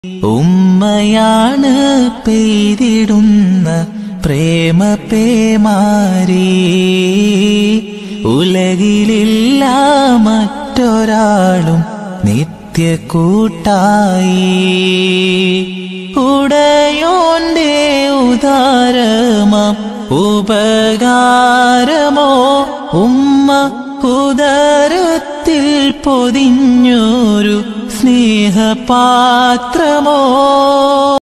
ഉമ്മയാണ് പെയ്തിടുന്ന പ്രേമ പേമാരി ഉലകിലില്ല മറ്റൊരാളും നിത്യ കൂട്ടായി ഉടയോന്റെ ഉദാരമാം ഉപകാരമോ ഉമ്മ ഉദരത്തിൽ പൊതിഞ്ഞൊരു സ്നേഹപാത്രമോ